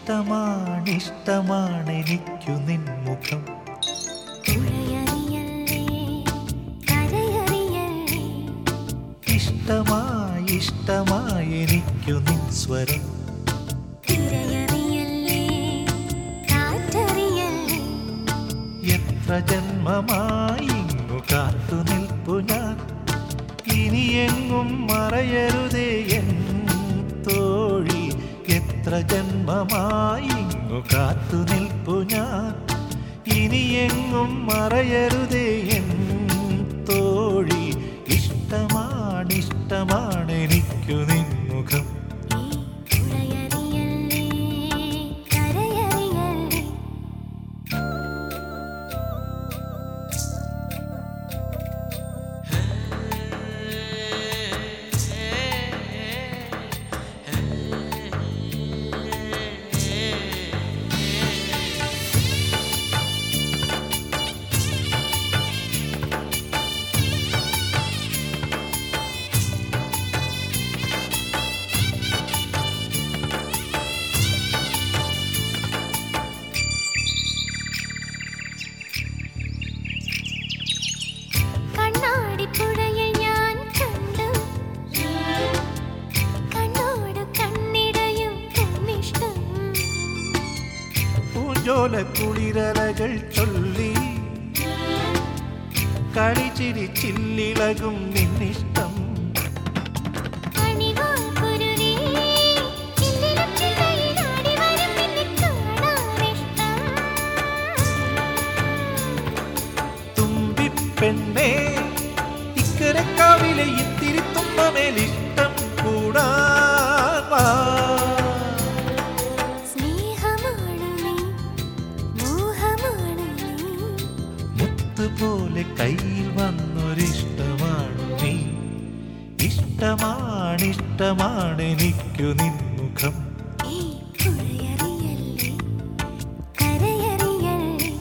ഇഷ്ടമാണിഷ്ടമാണ് എനിക്കു നിൻമുഖം പുഴയറിയല്ലേ കരയറിയല്ലേ ഇഷ്ടമായി ഇഷ്ടമായി എനിക്കു നിൻ സ്വരം തിരയറിയല്ലേ കാറ്ററിയല്ലേ എത്ര ജന്മമായി ഇങ്ങു കാത്തു നിൽപ്പു ഞാൻ ഇനിയെങ്ങും മറയരുതേ എൻ തോഴി എത്ര ജന്മമായി ഇങ്ങു കാത്തു നിൽപ്പു ഞാൻ ഇനിയെങ്ങും മറയരുതേ എൻ തോഴി ഇഷ്ടമാണിഷ്ടമാണ് എനിക്കു നിൻമുഖം ഈ പുഴയറിയല്ലേ കരയറിയല്ലേ കണ്ണാടിപ്പുഴയിൽ ഞാൻ കണ്ടു കണ്ണോട് കണ്ണിടയും കണ്ണിഷ്ടം പൂജോല കുളിരലകൾ ചൊല്ലി കളിച്ചിരി ചില്ലിളകും നിന്നിഷ്ടം അണിവാൾ കുരുവി ചില്ലിലും ചില്ലയിലാടി വരും നിന്നെ കാണാനിഷ്ടം തുമ്പിപ്പെണ്ണേ ഇക്കരക്കാവിലെ ഇത്തിരി തുമ്പമേലിഷ്ടം കൂടാൻ വാ. സ്നേഹമാണ് നീ മോഹമാണ് നീ മുത്തുപോലെ കയ്യിൽ വന്നൊരിഷ്ടമാണു നീ ഇഷ്ടമാണിഷ്ടമാണ് എനിക്കു നിൻമുഖം ഈ പുഴയറിയല്ലേ കരയറിയല്ലേ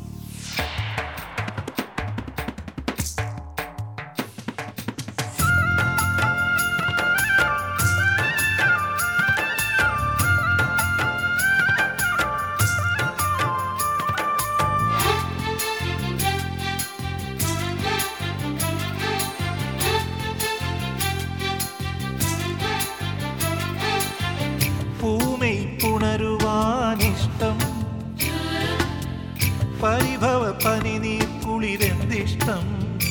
പൂമൈ പുണരുവാനിഷ്ടം പരിഭവ പനിനീർ കുളിരെന്തിഷ്ടം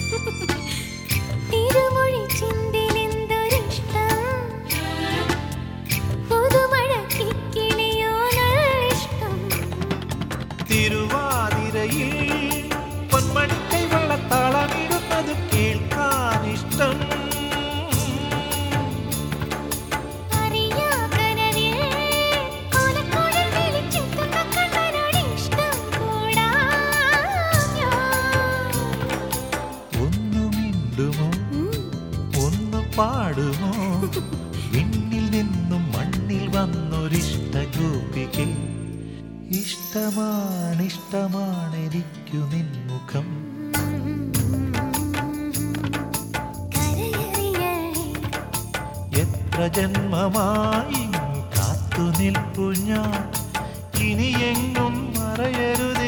തിരുമൊഴി ചിന്തിലെന്തൊരിഷ്ടം പുതുമഴ കിക്കിളിയോ ഇഷ്ടം തിരുവാതിരയിൽ പൊന്മണിക്കൈ വെള്ളത്താളമിടുന്നത് കേൾക്കാനിഷ്ടം അറിയാ കനവിൽ കോലക്കോടിൽ വിളിച്ചെത്തുന്ന കണ്ണനോട് ഇഷ്ടം കൂടാ ഒന്നു മിണ്ടുമോ ഒന്ന് പാടുമോ വിണ്ണിൽ നിന്നും മണ്ണിൽ വന്നൊരിഷ്ട ഗോപിക ഇഷ്ടമാണിഷ്ടമാണ് എനിക്കു നിൻമുഖം കരയറിയല്ലേ എത്ര ജന്മമായി കാത്തു നിൽപ്പു ഞാൻ ഇനിയെങ്ങും മറയരുതേ